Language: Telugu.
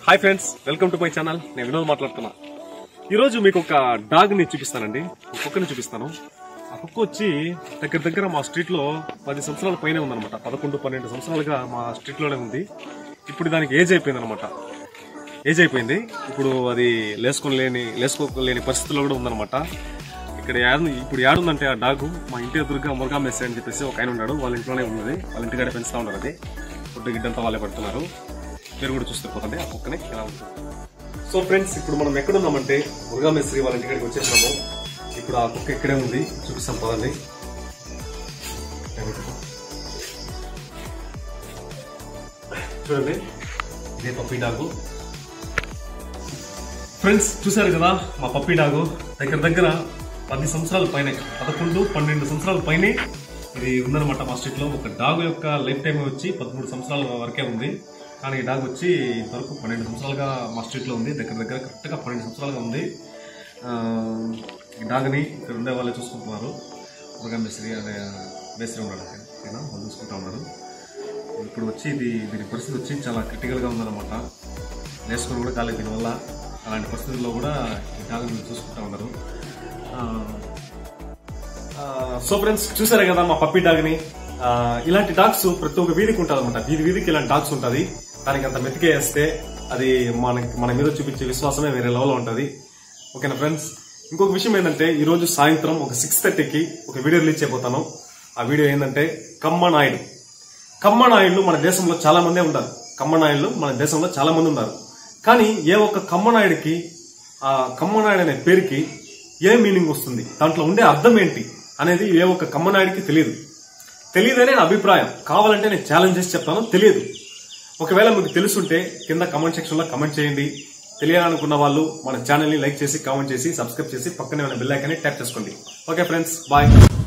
Hi friends welcome to my channel నేను వినోద్ మాట్లాడుతున్నా ఈరోజు మీకు ఒక డాగ్ ని చూపిస్తానండి ఒక కుక్కని చూపిస్తాను ఆ కుక్క వచ్చి దగ్గర దగ్గర మా స్ట్రీట్ లో పది సంవత్సరాల పైనే ఉందన్నమాట పదకొండు పన్నెండు సంవత్సరాలుగా మా స్ట్రీట్ లోనే ఉంది ఇప్పుడు దానికి ఏజ్ అయిపోయింది అనమాట ఏజ్ అయిపోయింది ఇప్పుడు అది లేసుకోలేని లేసుకోలేని పరిస్థితిలో కూడా ఉందన్నమాట ఇక్కడ యాడ్ ఇప్పుడు యాడుందంటే ఆ డాగ్ మా ఇంటి ఎదురుగా మురగా మెస్సే అని చెప్పేసి ఒక ఆయన ఉన్నాడు వాళ్ళ ఇంట్లోనే ఉన్నది వాళ్ళ ఇంటికాడే పెంచుతా ఉన్నారు అది ఫుడ్ గిడ్డంతా వాళ్ళే పెడుతున్నారు మీరు కూడా చూస్తే పోతండి ఆ కుక్కని ఎలా ఉంటుంది సో ఫ్రెండ్స్ ఇప్పుడు మనం ఎక్కడున్నామంటే మురుగా మేస్త్రి వాళ్ళ ఇంటికాడికి వచ్చేసినాము ఇప్పుడు ఆ కుక్క ఇక్కడే ఉంది చూపిస్తాం పదండి చూడండి ఇదే పప్పీ డాగు ఫ్రెండ్స్ చూశారు కదా మా పప్పీ డాగు దగ్గర దగ్గర పది సంవత్సరాల పైన పదకొండు పన్నెండు సంవత్సరాల పైనే ఇది ఉందన్నమాట మా స్ట్రీట్ లో ఒక డాగ్ యొక్క లైఫ్ టైం వచ్చి పదమూడు సంవత్సరాల వరకే ఉంది కానీ ఈ డాగ్ వచ్చి ఇంతవరకు పన్నెండు సంవత్సరాలుగా మా స్ట్రీట్ లో ఉంది దగ్గర దగ్గర కరెక్ట్ గా పన్నెండు సంవత్సరాలుగా ఉంది ఆ, ఈ డాగ్ని ఇక్కడ ఉండే వాళ్ళే చూసుకుంటున్నారు మురుగా మేస్త్రి అనే మేస్త్రి ఉన్నాడు అక్కడ. ఆయన వాళ్ళు చూసుకుంటా ఉన్నారు ఇప్పుడు వచ్చి ఇది దీని పరిస్థితి వచ్చి చాలా క్రిటికల్ గా ఉందన్నమాట లేసుకొని కూడా కాలేదు దీనివల్ల అలాంటి పరిస్థితుల్లో కూడా ఈ డాగ్ని చూసుకుంటా ఉన్నారు ఆ, ఆ, సో ఫ్రెండ్స్ చూసారే కదా మా పప్పీ డాగ్ ని ఆ, ఇలాంటి డాగ్స్ ప్రతి ఒక్క వీధికి ఉంటుంది అనమాట వీధి వీధికి ఇలాంటి డాగ్స్ ఉంటుంది దానికి అంత మెతికేస్తే అది మన మన మీద చూపించే విశ్వాసమే వేరే లెవెల్ ఉంటుంది ఓకేనా ఫ్రెండ్స్ ఇంకొక విషయం ఏంటంటే ఈ రోజు సాయంత్రం ఒక సిక్స్ థర్టీకి ఒక వీడియో రిలీజ్ చేయబోతాను ఆ వీడియో ఏంటంటే కమ్మ నాయుడు కమ్మ నాయుళ్ళు మన దేశంలో చాలా మందే ఉంటారు కమ్మ నాయుళ్ళు మన దేశంలో చాలా మంది ఉన్నారు కానీ ఏ ఒక్క కమ్మ నాయుడికి ఆ కమ్మ నాయుడు అనే పేరుకి ఏ మీనింగ్ వస్తుంది దాంట్లో ఉండే అర్థం ఏంటి అనేది ఏ ఒక్క కమ్మ నాయుడికి తెలియదు తెలియదనే నా అభిప్రాయం కావాలంటే నేను ఛాలెంజ్ చేసి చెప్తాను తెలియదు ఒకవేళ మీకు తెలుసుంటే కింద కమెంట్ సెక్షన్ లో కమెంట్ చేయండి తెలియాలనుకున్న వాళ్ళు మన ఛానల్ ని లైక్ చేసి కామెంట్ చేసి సబ్స్క్రైబ్ చేసి పక్కనే ఉన్న బెల్ ఐకాన్ని ట్యాప్ చేసుకోండి ఓకే ఫ్రెండ్స్ బాయ్